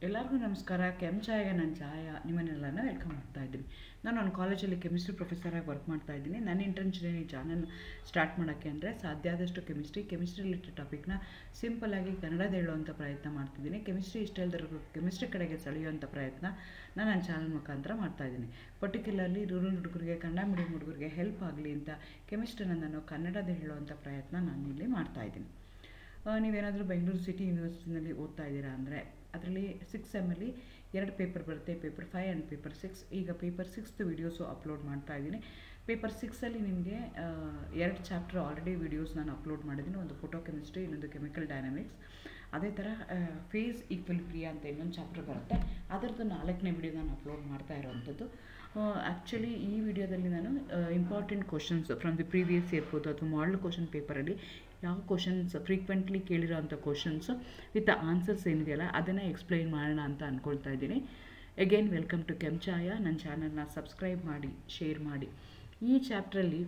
ಎಲ್ಲರಿಗೂ ನಮಸ್ಕಾರ ಕೆಮ್ ಚಾಯಗೆ ನನ್ನ ಚಾಯ ನಿಮ್ಮನ್ನೆಲ್ಲನ ವೆಲ್ಕಮ್ ಮಾಡ್ತಾ ಇದ್ದೀನಿ ನಾನು ನನ್ನ ಕಾಲೇಜಲ್ಲಿ ಕೆಮಿಸ್ಟ್ರಿ ಪ್ರೊಫೆಸರಾಗಿ ವರ್ಕ್ ಮಾಡ್ತಾ ಇದ್ದೀನಿ ನನ್ನ ಇಂಟೆನ್ಷನ್ ಈ ಚಾನಲ್ ಸ್ಟಾರ್ಟ್ ಮಾಡೋಕ್ಕೆ ಅಂದರೆ ಸಾಧ್ಯ ಆದಷ್ಟು ಕೆಮಿಸ್ಟ್ರಿ ಕೆಮಿಸ್ಟ್ರಿ ರಿಲೇಟೆಡ್ ಟಾಪಿಕ್ನ ಸಿಂಪಲ್ಲಾಗಿ ಕನ್ನಡದ ಹೇಳುವಂಥ ಪ್ರಯತ್ನ ಮಾಡ್ತಿದ್ದೀನಿ ಕೆಮಿಸ್ಟ್ರಿ ಇಷ್ಟ ಇಲ್ದಿರೋ ಕೆಮಿಸ್ಟ್ರಿ ಕಡೆಗೆ ಸೆಳೆಯುವಂಥ ಪ್ರಯತ್ನ ನಾನು ನನ್ನ ಚಾನಲ್ ಮುಖಾಂತರ ಮಾಡ್ತಾ ಇದ್ದೀನಿ ಪರ್ಟಿಕ್ಯುಲರ್ಲಿ ರೂರಲ್ ಹುಡುಗರಿಗೆ ಕನ್ನಡ ಮೀಡಿಯಂ ಹುಡುಗರಿಗೆ ಹೆಲ್ಪ್ ಆಗಲಿ ಅಂತ ಕೆಮಿಸ್ಟ್ರಿನ ನಾನು ಕನ್ನಡದ ಹೇಳುವಂಥ ಪ್ರಯತ್ನ ನಾನು ಇಲ್ಲಿ ಮಾಡ್ತಾ ಇದ್ದೀನಿ ಆ, ನೀವೇನಾದರೂ ಬೆಂಗಳೂರು ಸಿಟಿ ಯೂನಿವರ್ಸಿಟಿನಲ್ಲಿ ಓದ್ತಾ ಇದ್ದೀರಾ ಅಂದರೆ ಅದರಲ್ಲಿ ಸಿಕ್ಸ್ ಎಮ್ಮಲ್ಲಿ ಎರಡು ಪೇಪರ್ ಬರುತ್ತೆ paper five and paper six ಈಗ ಪೇಪರ್ ಸಿಕ್ಸ್ದು ವೀಡಿಯೋಸು ಅಪ್ಲೋಡ್ ಮಾಡ್ತಾ ಇದ್ದೀನಿ ಪೇಪರ್ ಸಿಕ್ಸಲ್ಲಿ ನಿಮಗೆ ಎರಡು ಚಾಪ್ಟರ್ ಆಲ್ರೆಡಿ ವೀಡಿಯೋಸ್ ನಾನು ಅಪ್ಲೋಡ್ ಮಾಡಿದ್ದೀನಿ ಒಂದು ಫೋಟೋ ಕೆಮಿಸ್ಟ್ರಿ ಇನ್ನೊಂದು ಕೆಮಿಕಲ್ ಡೈನಾಮಿಕ್ಸ್ ಅದೇ ಥರ ಫೇಸ್ ಈಕ್ವಲಿಬ್ರಿಯಾ ಅಂತ ಇನ್ನೊಂದು ಚಾಪ್ಟರ್ ಬರುತ್ತೆ ಅದರದ್ದು ನಾಲ್ಕನೇ ವಿಡಿಯೋ ನಾನು ಅಪ್ಲೋಡ್ ಮಾಡ್ತಾ ಇರೋವಂಥದ್ದು ಆ್ಯಕ್ಚುಲಿ ಈ ವಿಡಿಯೋದಲ್ಲಿ ನಾನು important questions from the previous ಇರ್ಬೋದು ಅಥವಾ ಮಾಡಲ್ ಕ್ವಶನ್ ಪೇಪರಲ್ಲಿ ಯಾವ ಕ್ವಶನ್ಸ್ ಫ್ರೀಕ್ವೆಂಟ್ಲಿ ಕೇಳಿರೋವಂಥ ಕ್ವಶನ್ಸ್ ವಿತ್ ಆನ್ಸರ್ಸ್ ಏನಿದೆಯಲ್ಲ ಅದನ್ನು ಎಕ್ಸ್ಪ್ಲೈನ್ ಮಾಡೋಣ ಅಂತ ಅಂದ್ಕೊಳ್ತಾ ಇದ್ದೀನಿ ಅಗೇನ್ ವೆಲ್ಕಮ್ ಟು ಕೆಂಚಾಯ ನನ್ನ ಚಾನಲ್ನ ಸಬ್ಸ್ಕ್ರೈಬ್ ಮಾಡಿ ಶೇರ್ ಮಾಡಿ ಈ ಚಾಪ್ಟ್ರಲ್ಲಿ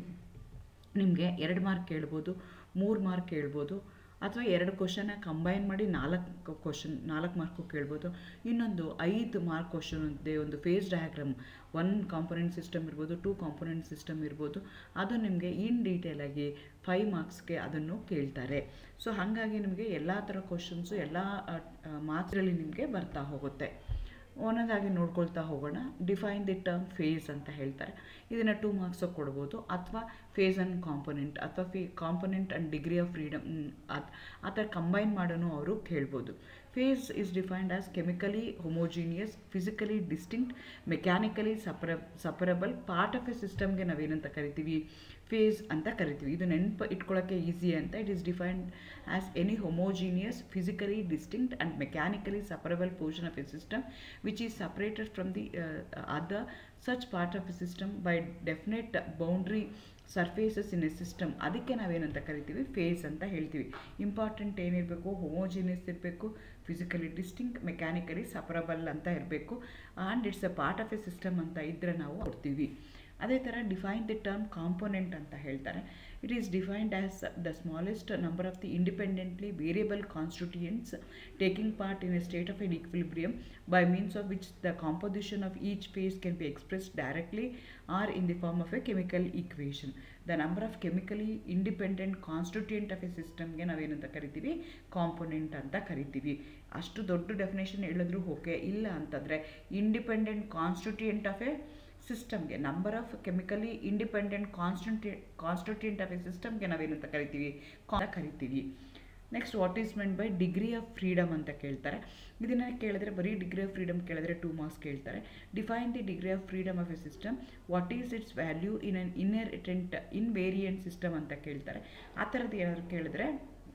ನಿಮಗೆ ಎರಡು ಮಾರ್ಕ್ ಕೇಳ್ಬೋದು ಮೂರು ಮಾರ್ಕ್ ಕೇಳ್ಬೋದು ಅಥವಾ ಎರಡು ಕ್ವಶನ್ನ ಕಂಬೈನ್ ಮಾಡಿ ನಾಲ್ಕು ಕ್ವಶನ್ ನಾಲ್ಕು ಮಾರ್ಕು ಕೇಳ್ಬೋದು ಇನ್ನೊಂದು ಐದು ಮಾರ್ಕ್ ಕ್ವಶನ್ ಇದೆ ಒಂದು phase diagram one component system ಇರ್ಬೋದು ಟೂ ಕಾಂಪೊನೆಂಟ್ ಸಿಸ್ಟಮ್ ಇರ್ಬೋದು ಅದು ನಿಮಗೆ ಇನ್ ಡೀಟೇಲಾಗಿ ಫೈವ್ ಮಾರ್ಕ್ಸ್ಗೆ ಅದನ್ನು ಕೇಳ್ತಾರೆ ಸೊ ಹಾಗಾಗಿ ನಿಮಗೆ ಎಲ್ಲ ಥರ ಕ್ವಶನ್ಸು ಎಲ್ಲ ಮಾರ್ಕ್ಸಲ್ಲಿ ನಿಮಗೆ ಬರ್ತಾ ಹೋಗುತ್ತೆ ಒಂದೊಂದಾಗಿ ನೋಡ್ಕೊಳ್ತಾ ಹೋಗೋಣ ಡಿಫೈನ್ ದಿ ಟರ್ಮ್ ಫೇಸ್ ಅಂತ ಹೇಳ್ತಾರೆ ಇದನ್ನು ಟೂ ಮಾರ್ಕ್ಸ್ ಕೊಡ್ಬೋದು ಅಥವಾ ಫೇಸ್ ಆ್ಯಂಡ್ ಕಾಂಪೊನೆಂಟ್ ಅಥವಾ ಫೇ component and degree of freedom ಅದು ಆ ಥರ ಕಂಬೈನ್ ಮಾಡೋನು ಅವರು ಕೇಳ್ಬೋದು phase is defined as chemically homogeneous physically distinct mechanically ಸಪರ ಸಪರಬಲ್ ಪಾರ್ಟ್ ಆಫ್ ಎ ಸಿಸ್ಟಮ್ಗೆ ನಾವೇನಂತ ಕರಿತೀವಿ ಫೇಸ್ ಅಂತ ಕರಿತೀವಿ ಇದು ನೆನಪು ಇಟ್ಕೊಳ್ಳೋಕ್ಕೆ ಈಸಿ ಅಂತ it is defined as any homogeneous physically distinct and mechanically separable portion of a system which is separated from the other such part of a system by definite boundary surfaces in a system ಅದಕ್ಕೆ ನಾವೇನಂತ ಕರಿತೀವಿ phase ಅಂತ ಹೇಳ್ತೀವಿ important ಏನಿರಬೇಕು homogeneous ಇರಬೇಕು physically distinct mechanically separable ಅಂತ ಇರಬೇಕು and it's a part of a system ಅಂತ ಇದ್ದರೆ ನಾವು ಕೊಡ್ತೀವಿ ಅದೇ ಥರ ಡಿಫೈನ್ ದಿ ಟರ್ಮ್ ಕಾಂಪೊನೆಂಟ್ ಅಂತ ಹೇಳ್ತಾರೆ it is defined as the smallest number of the independently variable constituents taking part in a state of an equilibrium by means of which the composition of each phase can be expressed directly or in the form of a chemical equation the number of chemically independent constituent of a ಸಿಸ್ಟಮ್ಗೆ ನಾವೇನಂತ ಕರಿತೀವಿ component ಅಂತ ಕರಿತೀವಿ ಅಷ್ಟು ದೊಡ್ಡ definition ಹೇಳಿದ್ರು okay ಇಲ್ಲ ಅಂತಂದರೆ ಇಂಡಿಪೆಂಡೆಂಟ್ ಕಾನ್ಸ್ಟಿಟ್ಯೂಯೆಂಟ್ ಆಫ್ ಎ ಸಿಸ್ಟಮ್ಗೆ ನಂಬರ್ ಆಫ್ ಕೆಮಿಕಲಿ ಇಂಡಿಪೆಂಡೆಂಟ್ ಕಾನ್ಸ್ಟಿಟ್ಯೂ ಕಾನ್ಸ್ಟಿಟ್ಯೂಂಟ್ ಆಫ್ ಎ ಸಿಸ್ಟಮ್ಗೆ ನಾವೇನಂತ ಕರಿತೀವಿ ಅಂತ ಕರಿತೀವಿ next what is meant by degree of freedom ಅಂತ ಕೇಳ್ತಾರೆ ಇದನ್ನು ಕೇಳಿದ್ರೆ ಬರೀ ಡಿಗ್ರಿ ಆಫ್ ಫ್ರೀಡಮ್ ಕೇಳಿದ್ರೆ ಟೂ ಮಾರ್ಕ್ಸ್ ಕೇಳ್ತಾರೆ define the degree of freedom of a system what is its value in an ಇನ್ನೆರಿಟೆಂಟ್ ಇನ್ ವೇರಿಯಂಟ್ ಸಿಸ್ಟಮ್ ಅಂತ ಕೇಳ್ತಾರೆ ಆ ಥರದ್ದು ಏನಾದ್ರು ಕೇಳಿದ್ರೆ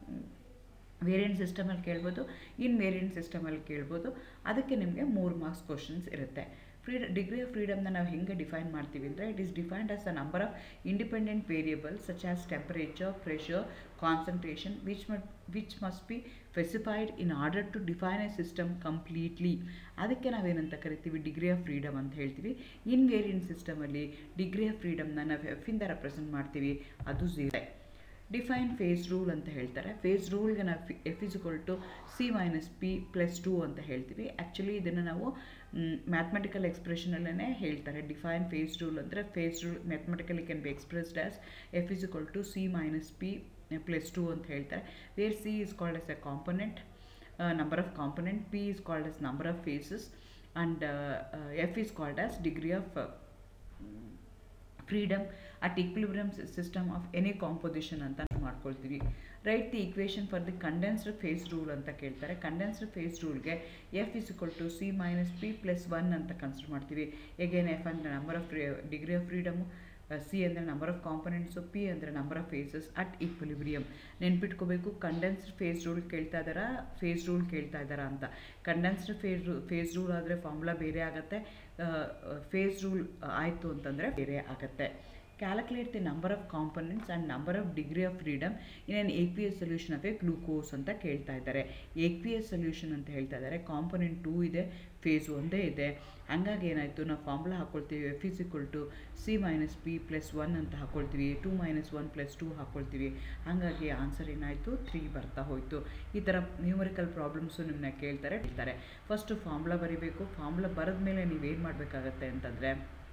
ವೇರಿಯಂಟ್ ಸಿಸ್ಟಮಲ್ಲಿ ಕೇಳ್ಬೋದು ಇನ್ ವೇರಿಯಂಟ್ ಸಿಸ್ಟಮಲ್ಲಿ ಕೇಳ್ಬೋದು ಅದಕ್ಕೆ ನಿಮಗೆ ಮೂರು ಮಾರ್ಕ್ಸ್ ಕ್ವಶನ್ಸ್ ಇರುತ್ತೆ ಫ್ರೀಡ ಡಿಗ್ರಿ ಆಫ್ ಫ್ರೀಡಮ್ನ ನಾವು ಹೆಂಗೆ ಡಿಫೈನ್ ಮಾಡ್ತೀವಿ ಅಂದರೆ it is defined as the number of independent variables such as temperature pressure concentration which ಮಟ್ which must be specified in order to define a system completely ಅದಕ್ಕೆ ನಾವೇನಂತ ಕರಿತೀವಿ ಡಿಗ್ರಿ ಆಫ್ ಫ್ರೀಡಮ್ ಅಂತ ಹೇಳ್ತೀವಿ ಇನ್ ವೇರಿಯಂಟ್ ಸಿಸ್ಟಮಲ್ಲಿ degree of ಫ್ರೀಡಮ್ನ ನಾವು ಎಫಿಂದ ರೆಪ್ರೆಸೆಂಟ್ ಮಾಡ್ತೀವಿ ಅದು ಝೀರೋ ಡಿಫೈನ್ ಫೇಸ್ ರೂಲ್ ಅಂತ ಹೇಳ್ತಾರೆ ಫೇಸ್ ರೂಲ್ಗೆ ನಾವು F is equal to C minus P plus two ಅಂತ ಹೇಳ್ತೀವಿ ಆ್ಯಕ್ಚುಲಿ ಇದನ್ನು ನಾವು ಮ್ಯಾಥಮೆಟಿಕಲ್ ಎಕ್ಸ್ಪ್ರೆಷನಲ್ಲೇ ಹೇಳ್ತಾರೆ ಡಿಫೈನ್ ಫೇಸ್ ರೂಲ್ ಅಂದರೆ phase rule mathematically can be expressed as F is equal to C minus P plus two ಅಂತ ಹೇಳ್ತಾರೆ where C is called as a component number of component P is called as number of phases and F is called as degree of freedom at equilibrium system of any composition ಅಂತ ಮಾಡ್ಕೊಳ್ತೀವಿ right the equation for the condensed phase rule ಅಂತ ಕೇಳ್ತಾರೆ condensed phase ರೂಲ್ಗೆ F is equal to C minus P plus one ಅಂತ consider ಮಾಡ್ತೀವಿ again F ಅಂದರೆ number of degree of freedom C ಅಂದರೆ number of components P ಅಂದರೆ number of phases at equilibrium ನೆನ್ಪಿಟ್ಕೋಬೇಕು condensed phase rule ಕೇಳ್ತಾ ಇದ್ದಾರಾ phase rule ಕೇಳ್ತಾ ಇದ್ದಾರಾ ಅಂತ ಕಂಡೆನ್ಸ್ಡ್ ಫೇಸ್ ರೂ ಫೇಸ್ ರೂಲ್ ಆದರೆ ಫಾರ್ಮುಲಾ ಬೇರೆ ಆಗುತ್ತೆ ಫೇಸ್ ರೂಲ್ ಆಯಿತು ಅಂತಂದರೆ ಬೇರೆ ಆಗುತ್ತೆ calculate the number of components and number of degree of freedom in an a P S solution of a glucose ಅಂತ ಕೇಳ್ತಾ ಇದ್ದಾರೆ ಎ ಪಿ ಎಸ್ ಸೊಲ್ಯೂಷನ್ ಅಂತ ಹೇಳ್ತಾ ಇದ್ದಾರೆ ಕಾಂಪೊನೆಂಟ್ ಟೂ ಇದೆ ಫೇಸ್ ಒಂದೇ ಇದೆ ಹಂಗಾಗಿ ಏನಾಯಿತು ನಾವು ಫಾರ್ಮುಲಾ ಹಾಕ್ಕೊಳ್ತೀವಿ F is equal to C minus P plus one ಅಂತ ಹಾಕ್ಕೊಳ್ತೀವಿ two minus one plus two ಹಾಕ್ಕೊಳ್ತೀವಿ ಹಾಗಾಗಿ ಆನ್ಸರ್ ಏನಾಯಿತು ತ್ರೀ ಬರ್ತಾ ಹೋಯಿತು ಈ ಥರ ನ್ಯೂಮರಿಕಲ್ ಪ್ರಾಬ್ಲಮ್ಸು ನಿಮ್ಮನ್ನ ಕೇಳ್ತಾರೆ ಹೇಳ್ತಾರೆ ಫಸ್ಟು ಫಾರ್ಮುಲಾ ಬರಿಬೇಕು ಫಾರ್ಮುಲಾ ಬರೆದ ಮೇಲೆ ನೀವೇನು ಮಾಡಬೇಕಾಗತ್ತೆ ಅಂತಂದರೆ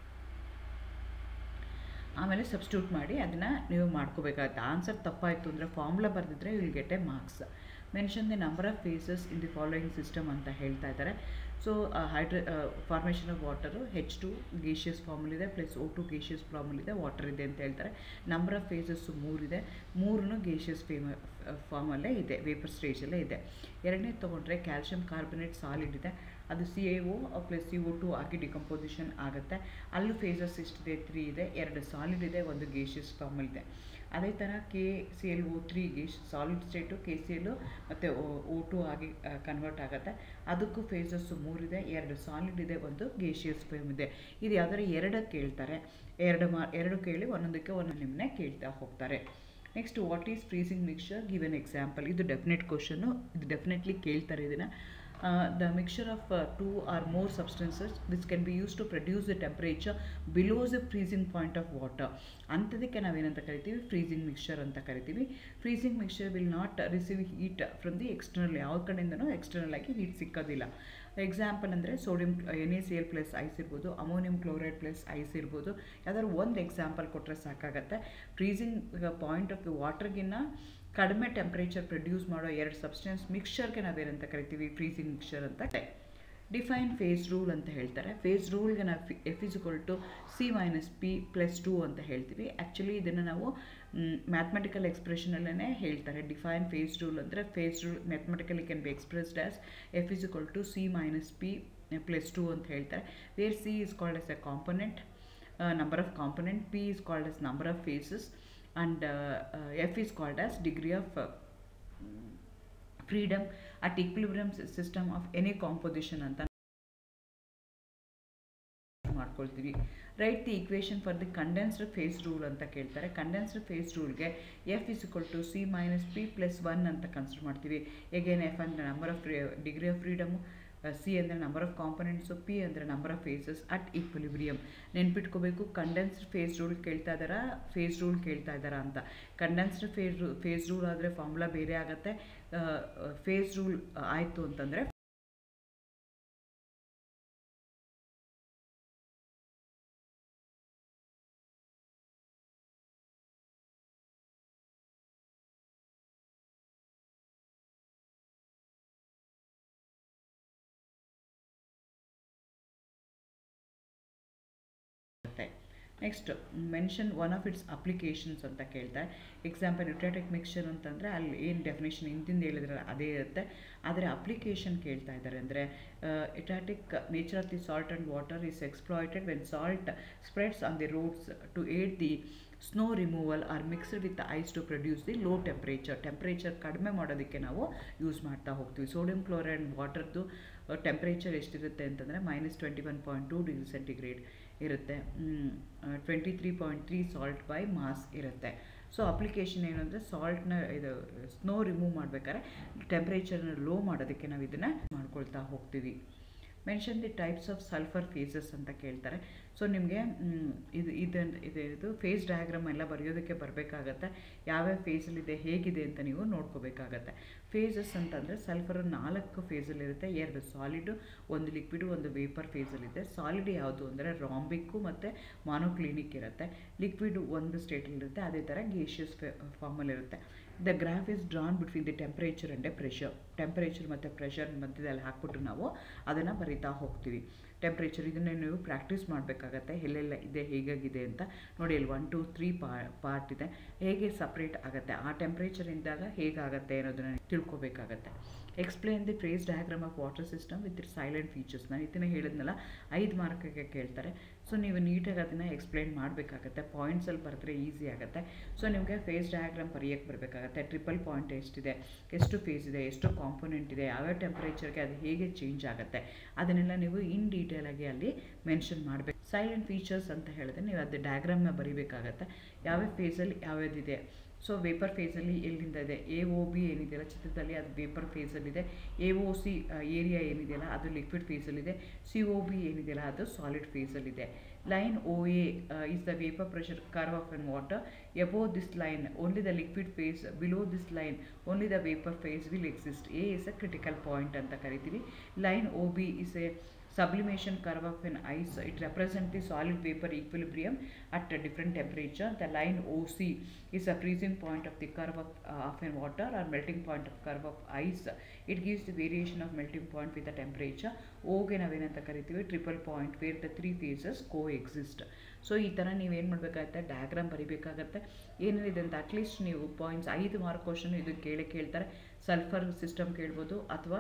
ಆಮೇಲೆ ಸಬ್ಸ್ಟ್ಯೂಟ್ ಮಾಡಿ ಅದನ್ನು ನೀವು ಮಾಡ್ಕೋಬೇಕಾಗತ್ತೆ ಆನ್ಸರ್ ತಪ್ಪಾಯಿತು ಅಂದರೆ ಫಾರ್ಮುಲಾ ಬರೆದಿದ್ರೆ will get a marks mention the number of phases in the following system ಅಂತ ಹೇಳ್ತಾ ಇದ್ದಾರೆ ಸೊ ಹೈಡ್ರ formation of water H two gaseous ಫಾರ್ಮಲ್ ಇದೆ ಪ್ಲಸ್ ಓ ಟು ಗೇಷಿಯಸ್ ಫಾರ್ಮಲ್ ಇದೆ ವಾಟರ್ ಇದೆ ಅಂತ ಹೇಳ್ತಾರೆ ನಂಬರ್ ಆಫ್ ಫೇಸಸ್ಸು ಮೂರಿದೆ ಮೂರೂ ಗೇಷಿಯಸ್ ಫೇಮ ಫಾರ್ಮಲ್ಲೇ ಇದೆ ವೇಪರ್ ಸ್ಟೇಜಲ್ಲೇ ಇದೆ ಎರಡನೇ ತೊಗೊಂಡ್ರೆ ಕ್ಯಾಲ್ಶಿಯಂ ಕಾರ್ಬೊನೇಟ್ ಸಾಲಿಡ್ ಇದೆ ಅದು C A O plus C O two ಆಗಿ ಡಿಕಂಪೋಸಿಷನ್ ಆಗುತ್ತೆ ಅಲ್ಲೂ ಫೇಸಸ್ ಎಷ್ಟಿದೆ ತ್ರೀ ಇದೆ ಎರಡು ಸಾಲಿಡ್ ಇದೆ ಒಂದು ಗೇಷಿಯಸ್ ಫಾರ್ಮಲ್ ಇದೆ ಅದೇ ಥರ K C L O three ಗೇಷ್ ಸಾಲಿಡ್ ಸ್ಟೇಟು ಕೆ ಸಿ ಎಲ್ಲು ಮತ್ತು ಓ ಟು ಆಗಿ ಕನ್ವರ್ಟ್ ಆಗುತ್ತೆ ಅದಕ್ಕೂ ಫೇಸಸ್ಸು ಮೂರಿದೆ ಎರಡು ಸಾಲಿಡ್ ಇದೆ ಒಂದು ಗೇಷಿಯಸ್ ಫೇಮ್ ಇದೆ ಇದು ಯಾವ್ದಾದ್ರು ಎರಡಕ್ಕೆ ಕೇಳ್ತಾರೆ ಎರಡು ಮಾ ಎರಡು ಕೇಳಿ ಒಂದೊಂದಕ್ಕೆ ಒಂದೊಂದು ನಿಮ್ಮನ್ನೇ ಕೇಳ್ತಾ ಹೋಗ್ತಾರೆ next what is freezing mixture give an example ಇದು ಡೆಫಿನೆಟ್ ಕ್ವಶನು ಇದು ಡೆಫಿನೆಟ್ಲಿ ಕೇಳ್ತಾರೆ ಇದನ್ನು the mixture of two or more substances which can be use to produce the temperature below the freezing point of water ಅಂಥದಕ್ಕೆ ನಾವೇನಂತ ಕರಿತೀವಿ freezing mixture ಅಂತ ಕರಿತೀವಿ freezing mixture will not receive heat from the external ಯಾವ ಕಡೆಯಿಂದನೂ external ಆಗಿ heat ಸಿಕ್ಕೋದಿಲ್ಲ example ಅಂದರೆ sodium N A C L plus ice ಇರ್ಬೋದು ಅಮೋನಿಯಂ ಕ್ಲೋರೈಡ್ ಪ್ಲಸ್ ಐಸ್ ಇರ್ಬೋದು ಯಾವ್ದಾದ್ರು ಒಂದು ಎಕ್ಸಾಂಪಲ್ ಕೊಟ್ಟರೆ ಸಾಕಾಗತ್ತೆ ಫ್ರೀಸಿಂಗ್ ಪಾಯಿಂಟ್ ಆಫ್ ವಾಟರ್ಗಿನ್ನ ಕಡಿಮೆ ಟೆಂಪ್ರೇಚರ್ ಪ್ರೊಡ್ಯೂಸ್ ಮಾಡೋ ಎರಡು ಸಬ್ಸ್ಟೆನ್ಸ್ ಮಿಕ್ಸ್ಚರ್ಗೆ ನಾವೇನಂತ ಕರಿತೀವಿ ಫ್ರೀಸಿಂಗ್ ಮಿಕ್ಸ್ಚರ್ ಅಂತ ಡಿಫೈನ್ ಫೇಸ್ ರೂಲ್ ಅಂತ ಹೇಳ್ತಾರೆ ಫೇಸ್ ರೂಲ್ಗೆ ನಾವು F is equal to C minus P plus two ಅಂತ ಹೇಳ್ತೀವಿ ಆ್ಯಕ್ಚುಲಿ ಇದನ್ನು ನಾವು ಮ್ಯಾಥಮೆಟಿಕಲ್ ಎಕ್ಸ್ಪ್ರೆಷನಲ್ಲೇ ಹೇಳ್ತಾರೆ ಡಿಫೈನ್ ಫೇಸ್ ರೂಲ್ ಅಂದರೆ phase rule mathematically can be expressed as F is equal to C minus P plus two ಅಂತ ಹೇಳ್ತಾರೆ where C is called as a component number of component P is called as number of phases and uh, uh, F is called as degree of uh, freedom at equilibrium system of any composition ಅಂತ ಮಾಡ್ಕೊಳ್ತೀವಿ right the equation for the condensed phase rule ಅಂತ ಕೇಳ್ತಾರೆ condensed phase ರೂಲ್ಗೆ F is equal to C minus P plus one ಅಂತ consider ಮಾಡ್ತೀವಿ again F ಅಂದರೆ number of degree of freedom C ಅಂದರೆ number of components P ಅಂದರೆ number of phases at equilibrium ನೆನ್ಪಿಟ್ಕೋಬೇಕು condensed phase rule ಕೇಳ್ತಾ ಇದ್ದಾರಾ phase rule ಕೇಳ್ತಾ ಇದ್ದಾರಾ ಅಂತ ಕಂಡೆನ್ಸ್ಡ್ ಫೇಸ್ ರೂ ಫೇಸ್ ರೂಲ್ ಆದರೆ ಫಾರ್ಮುಲಾ ಬೇರೆ ಆಗುತ್ತೆ ಫೇಸ್ ರೂಲ್ ಆಯಿತು ಅಂತಂದರೆ next mention one of its applications ಅಂತ ಕೇಳ್ತಾರೆ ಎಕ್ಸಾಂಪಲ್ ಯುಟ್ರಾಟಿಕ್ ಮಿಕ್ಸ್ಚರ್ ಅಂತಂದರೆ ಅಲ್ಲಿ ಏನು ಡೆಫಿನೇಷನ್ ಹಿಂದಿಂದ ಹೇಳಿದ್ರೆ ಅದೇ ಇರುತ್ತೆ ಆದರೆ ಅಪ್ಲಿಕೇಶನ್ ಕೇಳ್ತಾ ಇದ್ದಾರೆ ಅಂದರೆ eutectic nature of the salt and water is exploited when salt spreads on the roads to aid the snow removal or mixed with ice to produce the low temperature temperature ಕಡಿಮೆ ಮಾಡೋದಕ್ಕೆ ನಾವು use ಮಾಡ್ತಾ ಹೋಗ್ತೀವಿ sodium chloride ವಾಟರ್ದು temperature ಎಷ್ಟಿರುತ್ತೆ ಅಂತಂದರೆ minus twenty one point two degree centigrade ಇರುತ್ತೆ twenty three point three salt by mass ಇರುತ್ತೆ so application ಏನು ಅಂದರೆ ಸಾಲ್ಟ್ನ ಇದು ಸ್ನೋ ರಿಮೂವ್ ಮಾಡಬೇಕಾದ್ರೆ ಟೆಂಪ್ರೇಚರ್ನ ಲೋ ಮಾಡೋದಕ್ಕೆ ನಾವು ಇದನ್ನು ಮಾಡ್ಕೊಳ್ತಾ ಹೋಗ್ತೀವಿ mention the types of sulphur phases ಅಂತ ಕೇಳ್ತಾರೆ ಸೊ ನಿಮಗೆ ಇದು ಇದು ಇದು ಇದು ಫೇಸ್ ಡಯಾಗ್ರಾಮ್ ಎಲ್ಲ ಬರೆಯೋದಕ್ಕೆ ಬರಬೇಕಾಗತ್ತೆ ಯಾವ್ಯಾವ ಫೇಸಲ್ಲಿದೆ ಹೇಗಿದೆ ಅಂತ ನೀವು ನೋಡ್ಕೋಬೇಕಾಗತ್ತೆ ಫೇಸಸ್ ಅಂತಂದರೆ ಸಲ್ಫರ್ ನಾಲ್ಕು ಫೇಸಲ್ಲಿರುತ್ತೆ ಎರಡು ಸಾಲಿಡು ಒಂದು ಲಿಕ್ವಿಡು ಒಂದು ವೇಪರ್ ಫೇಸಲ್ಲಿದೆ ಸಾಲಿಡ್ ಯಾವುದು ಅಂದರೆ ರಾಂಬಿಕ್ಕು ಮತ್ತು ಮಾನೋಕ್ಲಿನಿಕ್ ಇರುತ್ತೆ ಲಿಕ್ವಿಡ್ ಒಂದು ಸ್ಟೇಟಲ್ಲಿರುತ್ತೆ ಅದೇ ಥರ ಗೇಷಿಯಸ್ ಫಾರ್ಮಲ್ಲಿರುತ್ತೆ the graph is drawn between the temperature and pressure temperature ಮತ್ತು ಪ್ರೆಷರ್ ಮಧ್ಯದಲ್ಲಿ ಹಾಕ್ಬಿಟ್ಟು ನಾವು ಅದನ್ನು ಬರಿತಾ ಹೋಗ್ತೀವಿ ಟೆಂಪ್ರೇಚರ್ ಇದನ್ನು ನೀವು ಪ್ರಾಕ್ಟೀಸ್ ಮಾಡಬೇಕಾಗತ್ತೆ ಎಲ್ಲೆಲ್ಲ ಇದೆ ಹೇಗಾಗಿದೆ ಅಂತ ನೋಡಿ ಇಲ್ಲಿ ಒನ್ ಟು ತ್ರೀ ಪಾ ಪಾರ್ಟ್ ಇದೆ ಹೇಗೆ ಸಪ್ರೇಟ್ ಆಗುತ್ತೆ ಆ ಟೆಂಪ್ರೇಚರ್ ಇದ್ದಾಗ ಹೇಗಾಗುತ್ತೆ ಅನ್ನೋದನ್ನ ತಿಳ್ಕೊಬೇಕಾಗತ್ತೆ explain the phase diagram of water system with it salient features ನಾನು ಇದನ್ನ ಹೇಳಿದ್ನಲ್ಲ ಐದು ಮಾರ್ಕಿಗೆ ಕೇಳ್ತಾರೆ ಸೊ ನೀವು ನೀಟಾಗಿ ಅದನ್ನು ಎಕ್ಸ್ಪ್ಲೇನ್ ಮಾಡಬೇಕಾಗತ್ತೆ ಪಾಯಿಂಟ್ಸಲ್ಲಿ ಬರೆದ್ರೆ ಈಸಿ ಆಗುತ್ತೆ ಸೊ ನಿಮಗೆ ಫೇಸ್ ಡಯಾಗ್ರಾಮ್ ಬರೆಯೋಕ್ಕೆ ಬರಬೇಕಾಗತ್ತೆ ಟ್ರಿಪಲ್ ಪಾಯಿಂಟ್ ಎಷ್ಟಿದೆ ಎಷ್ಟು ಫೇಸ್ ಇದೆ ಎಷ್ಟು ಕಾಂಪೊನೆಂಟ್ ಇದೆ ಯಾವ್ಯಾವ ಟೆಂಪ್ರೇಚರ್ಗೆ ಅದು ಹೇಗೆ ಚೇಂಜ್ ಆಗುತ್ತೆ ಅದನ್ನೆಲ್ಲ ನೀವು ಇನ್ ಡೀಟೇಲಾಗಿ ಅಲ್ಲಿ ಮೆನ್ಷನ್ ಮಾಡಬೇಕು ಸೈಲೆಂಟ್ ಫೀಚರ್ಸ್ ಅಂತ ಹೇಳಿದ್ರೆ ನೀವು ಅದು ಡಯಾಗ್ರಾಮ್ನ ಬರಿಬೇಕಾಗತ್ತೆ ಯಾವ್ಯಾವ ಫೇಸಲ್ಲಿ ಯಾವ್ಯಾವ್ದಿದೆ ಸೊ ವೇಪರ್ ಫೇಸಲ್ಲಿ ಎಲ್ಲಿಂದ ಇದೆ ಎ ಒ ಬಿ ಏನಿದೆಯಲ್ಲ ಚಿತ್ರದಲ್ಲಿ ಅದು ವೇಪರ್ ಫೇಸಲ್ಲಿದೆ ಎ ಒ ಸಿ ಏರಿಯಾ ಏನಿದೆಯಲ್ಲ ಅದು ಲಿಕ್ವಿಡ್ ಫೇಸಲ್ಲಿದೆ ಸಿ ಒ ಬಿ ಏನಿದೆಯಲ್ಲ ಅದು ಸಾಲಿಡ್ ಫೇಸಲ್ಲಿದೆ line O A is the vapour pressure curve of an water above this line only the liquid phase below this line only the vapour phase will exist A is a critical point ಅಂತ ಕರಿತೀವಿ line O B is a sublimation curve of an ice it represents the solid vapor equilibrium at a different temperature the line oc is a freezing point of the curve of, uh, of an water or melting point of curve of ice it gives the variation of melting point with the temperature ಓಗೆ ನಾವೇನಂತ ಕರಿತೀವಿ triple point where the three phases coexist so ಈ ಥರ ನೀವೇನು ಮಾಡಬೇಕಾಗತ್ತೆ diagram ಬರಿಬೇಕಾಗತ್ತೆ ಏನೇನಿದೆ ಅಂತ at least ನೀವು ಪಾಯಿಂಟ್ಸ್ ಐದು ಮಾರ್ಕ್ ಕ್ವಶನ್ ಇದು ಕೇಳೇ ಕೇಳ್ತಾರೆ ಸಲ್ಫರ್ ಸಿಸ್ಟಮ್ ಕೇಳ್ಬೋದು ಅಥವಾ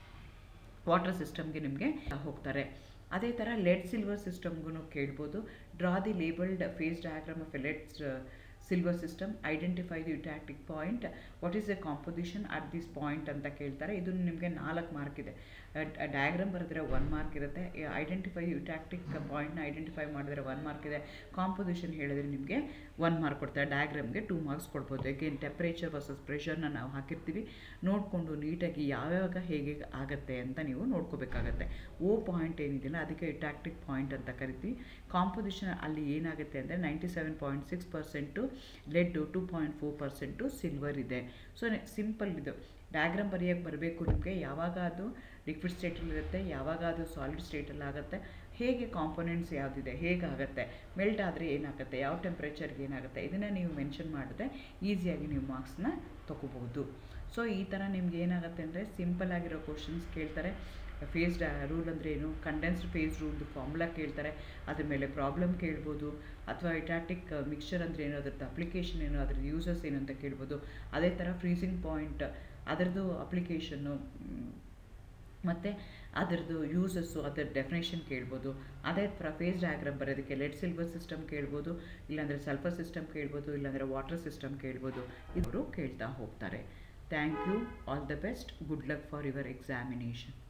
ವಾಟರ್ ಸಿಸ್ಟಮ್ಗೆ ನಿಮಗೆ ಹೋಗ್ತಾರೆ ಅದೇ ಥರ ಲೆಡ್ ಸಿಲ್ವರ್ ಸಿಸ್ಟಮ್ಗೂ ಕೇಳ್ಬೋದು draw the labelled phase diagram of a lead silver system identify the eutectic point what is the composition at this point ಅಂತ ಕೇಳ್ತಾರೆ ಇದು ನಿಮಗೆ ನಾಲ್ಕು ಮಾರ್ಕ್ ಇದೆ ಡಯಾಗ್ರಾಮ್ ಬರೆದ್ರೆ ಒನ್ ಮಾರ್ಕ್ ಇರುತ್ತೆ ಐಡೆಂಟಿಫೈ ಯುಟ್ಯಾಕ್ಟಿಕ್ ಪಾಯಿಂಟ್ನ ಐಡೆಂಟಿಫೈ ಮಾಡಿದ್ರೆ ಒನ್ ಮಾರ್ಕ್ ಇದೆ ಕಾಂಪೊಸಿಷನ್ ಹೇಳಿದ್ರೆ ನಿಮಗೆ ಒನ್ ಮಾರ್ಕ್ ಕೊಡ್ತಾರೆ ಡಯಾಗ್ರಾಮ್ಗೆ ಟೂ ಮಾರ್ಕ್ಸ್ ಕೊಡ್ಬೋದು ಅಗೇನ್ ಟೆಂಪ್ರೇಚರ್ ವರ್ಸಸ್ ಪ್ರೆಷರ್ನ ನಾವು ಹಾಕಿರ್ತೀವಿ ನೋಡಿಕೊಂಡು ನೀಟಾಗಿ ಯಾವ್ಯಾವಾಗ ಹೇಗೆ ಆಗುತ್ತೆ ಅಂತ ನೀವು ನೋಡ್ಕೋಬೇಕಾಗತ್ತೆ ಓ ಪಾಯಿಂಟ್ ಏನಿದೆಯಲ್ಲ ಅದಕ್ಕೆ ಯುಟ್ಯಾಕ್ಟಿಕ್ ಪಾಯಿಂಟ್ ಅಂತ ಕರಿತೀವಿ ಕಾಂಪೊಸಿಷನ್ ಅಲ್ಲಿ ಏನಾಗುತ್ತೆ ಅಂದರೆ ninety seven point six percent lead two point four percent silver ಇದೆ ಸೊ ಸಿಂಪಲ್ ಇದು ಡಯಾಗ್ರಾಮ್ ಬರೆಯೋಕ್ಕೆ ಬರಬೇಕು ನಿಮಗೆ ಯಾವಾಗ ಅದು ಲಿಕ್ವಿಡ್ ಸ್ಟೇಟಲ್ಲಿರುತ್ತೆ ಯಾವಾಗ ಅದು ಸಾಲಿಡ್ ಸ್ಟೇಟಲ್ಲಿ ಆಗುತ್ತೆ ಹೇಗೆ ಕಾಂಪೊನೆಂಟ್ಸ್ ಯಾವುದಿದೆ ಹೇಗಾಗುತ್ತೆ ಮೆಲ್ಟ್ ಆದರೆ ಏನಾಗುತ್ತೆ ಯಾವ ಟೆಂಪ್ರೇಚರ್ಗೆ ಏನಾಗುತ್ತೆ ಇದನ್ನು ನೀವು ಮೆನ್ಷನ್ ಮಾಡಿದ್ರೆ ಈಸಿಯಾಗಿ ನೀವು ಮಾರ್ಕ್ಸ್ನ ತೊಗೋಬೋದು ಸೊ ಈ ಥರ ನಿಮ್ಗೆ ಏನಾಗುತ್ತೆ ಅಂದರೆ ಸಿಂಪಲ್ ಆಗಿರೋ ಕ್ವಶನ್ಸ್ ಕೇಳ್ತಾರೆ ಫೇಸ್ ರೂಲ್ ಅಂದರೆ ಏನು ಕಂಡೆನ್ಸ್ಡ್ ಫೇಸ್ ರೂಲ್ದು ಫಾರ್ಮುಲಾ ಕೇಳ್ತಾರೆ ಅದ್ರ ಮೇಲೆ ಪ್ರಾಬ್ಲಮ್ ಕೇಳ್ಬೋದು ಅಥವಾ ಇಟಾಟಿಕ್ ಮಿಕ್ಸ್ಚರ್ ಅಂದರೆ ಏನು ಅದ್ರದ್ದು ಅಪ್ಲಿಕೇಶನ್ ಏನು ಅದ್ರ ಯೂಸಸ್ ಏನು ಅಂತ ಕೇಳ್ಬೋದು ಅದೇ ಥರ ಫ್ರೀಸಿಂಗ್ ಪಾಯಿಂಟ್ ಅದರದ್ದು ಅಪ್ಲಿಕೇಶನ್ನು ಮತ್ತು ಅದರದ್ದು ಯೂಸಸ್ಸು ಅದರ ಡೆಫಿನೇಷನ್ ಕೇಳ್ಬೋದು ಅದೇ ಥರ ಫೇಸ್ ಡಯಾಗ್ರಾಮ್ ಬರೋದಕ್ಕೆ ಲೆಡ್ ಸಿಲ್ವರ್ ಸಿಸ್ಟಮ್ ಕೇಳ್ಬೋದು ಇಲ್ಲಾಂದರೆ ಸಲ್ಫರ್ ಸಿಸ್ಟಮ್ ಕೇಳ್ಬೋದು ಇಲ್ಲಾಂದರೆ ವಾಟರ್ ಸಿಸ್ಟಮ್ ಕೇಳ್ಬೋದು ಇವರು ಕೇಳ್ತಾ ಹೋಗ್ತಾರೆ thank you all the best good luck for your examination